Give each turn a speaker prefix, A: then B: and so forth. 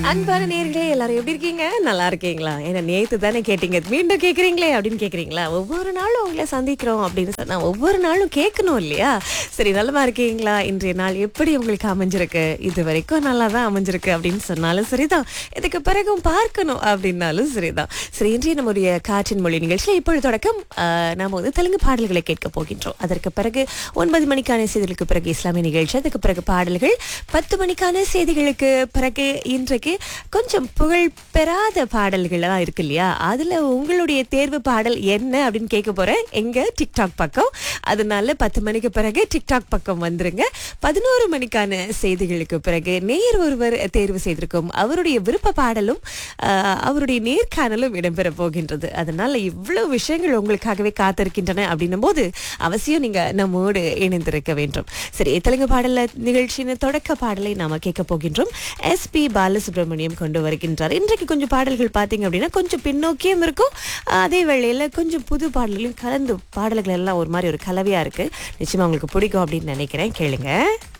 A: அன்பான நேர்களே எல்லாரும் எப்படி இருக்கீங்க நல்லா இருக்கீங்களா ஏன்னா நேத்து தானே கேட்டீங்க மீண்டும் கேக்குறீங்களே அப்படின்னு கேக்குறீங்களா ஒவ்வொரு நாளும் உங்களை சந்திக்கிறோம் அப்படின்னு சொன்னா ஒவ்வொரு நாளும் கேட்கணும் இல்லையா சரி நல்லமா இருக்கீங்களா இன்றைய நாள் எப்படி உங்களுக்கு அமைஞ்சிருக்கு இது வரைக்கும் நல்லா தான் அமைஞ்சிருக்கு அப்படின்னு சொன்னாலும் சரிதான் இதுக்கு பிறகும் பார்க்கணும் அப்படின்னாலும் சரிதான் சரி இன்றைய நம்முடைய காற்றின் மொழி நிகழ்ச்சியில் இப்பொழுது தொடக்கம் ஆஹ், நாம வந்து தெலுங்கு பாடல்களை கேட்க போகின்றோம் அதற்கு பிறகு ஒன்பது மணிக்கான செய்திகளுக்கு பிறகு இஸ்லாமிய நிகழ்ச்சி அதுக்கு பிறகு பாடல்கள் பத்து மணிக்கான செய்திகளுக்கு பிறகு இன்றைக்கு கொஞ்சம் புகழ் பெறாத பாடல்கள்லாம் இருக்கு இல்லையா அதுல உங்களுடைய தேர்வு பாடல் என்ன அப்படின்னு கேட்க போறேன் எங்க டிக்டாக் பக்கம் அதனால பத்து மணிக்கு பிறகு டிக்டாக் பக்கம் வந்துருங்க பதினோரு மணிக்கான செய்திகளுக்கு பிறகு நேர் ஒருவர் தேர்வு செய்திருக்கும் அவருடைய விருப்ப பாடலும் ஆஹ், அவருடைய நேர்காணலும் இடம்பெற போகின்றது அதனால இவ்வளவு விஷயங்கள் உங்களுக்காகவே காத்திருக்கின்றன அப்படின்னும் போது அவசியம் நீங்க நம்மோடு இணைந்திருக்க வேண்டும் சரி தெலுங்கு பாடல நிகழ்ச்சியின் தொடக்க பாடலை நாம கேட்க போகின்றோம் எஸ் பி பாலசுப்ரமணியம் கொண்டு வருகின்றார் இன்றைக்கு கொஞ்சம் பாடல்கள் பார்த்தீங்க அப்படின்னா கொஞ்சம் பின்னோக்கியும் இருக்கும் அதே வேளையில கொஞ்சம் புது பாடல்களையும் கலந்து பாடல்கள் எல்லாம் ஒரு மாதிரி ஒரு கலவையா இருக்கு நிச்சயமா உங்களுக்கு பிடிக்கும் அப்படின்னு நினைக்கிறேன் கேளுங்க